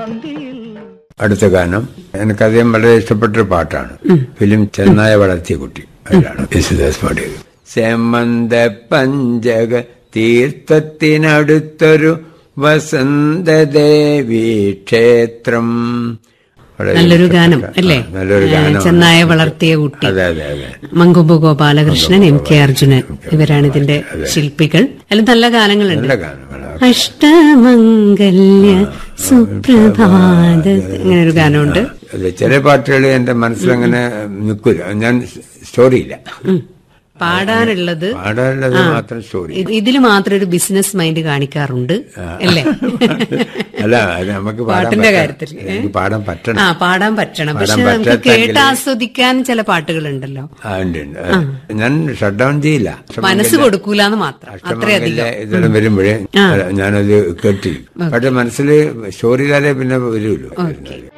പന്തിയിൽ അടുത്ത ഗാനം എനിക്ക് അദ്ദേഹം വളരെ ഇഷ്ടപ്പെട്ടൊരു പാട്ടാണ് ഫിലിം ചെന്നായ വളർത്തിയ കുട്ടി അതിലാണ് യേശുദാസ് പാടിയത് സെമന്ത പഞ്ചക തീർത്ഥത്തിനടുത്തൊരു വസന്തദേവി ക്ഷേത്രം വളരെ നല്ലൊരു ഗാനം ഇഷ്ടപ്പെട്ട- അല്ലേ ആ, നല്ലൊരു ഏ, ഗാനം ചെന്നായ വളർത്തിയ കുട്ടി അതെ അതെ അതെ മങ്കൊമ്പ് ഗോപാലകൃഷ്ണൻ എം കെ അർജുനൻ ഇവരാണ് ഇതിന്റെ ശില്പികൾ അതിൽ നല്ല ഗാനങ്ങളുണ്ട് നല്ല ഗാനങ്ങളാണ് അഷ്ടമംഗല്യ സുപ്രഭാത അങ്ങനെ ഒരു ഗാനമുണ്ട് അതെ ചില പാട്ടുകൾ എന്റെ മനസ്സിലങ്ങനെ നിൽക്കില്ല ഞാൻ സ്റ്റോറിയില്ല ഉം. പാടാനുള്ളത് പാടാനുള്ളത് മാത്രം സ്റ്റോറി ഇത് ഇതില് മാത്രം ഒരു ബിസിനസ് മൈൻഡ് കാണിക്കാറുണ്ട് അല്ലേ അല്ല അത് നമുക്ക് പാടാൻ പാട്ടിന്റെ പറ്റണം. കാര്യത്തിൽ ഏ? എനിക്ക് പാടാൻ പറ്റണം ആ പാടാൻ പറ്റണം പാടാൻ പക്ഷെ നമുക്ക് പറ്റാത്തെങ്കില് കേട്ട് ആസ്വദിക്കാൻ ചില പാട്ടുകളുണ്ടല്ലോ ആ, ഉണ്ട്, ഉണ്ട്. ഞാൻ ഷട്ട് ഡൗൺ ചെയ്യില്ല മനസ്സ് കൊടുക്കൂലെന്ന് മാത്രം അത്രയധികം അഷ്ടമംഗല്യ ഇതെല്ലാം വരുമ്പോഴേ ഞാനത് കേട്ടിരിക്കും പക്ഷെ മനസ്സിൽ സ്റ്റോറി ഇല്ലാതെ പിന്നെ വരുമല്ലോ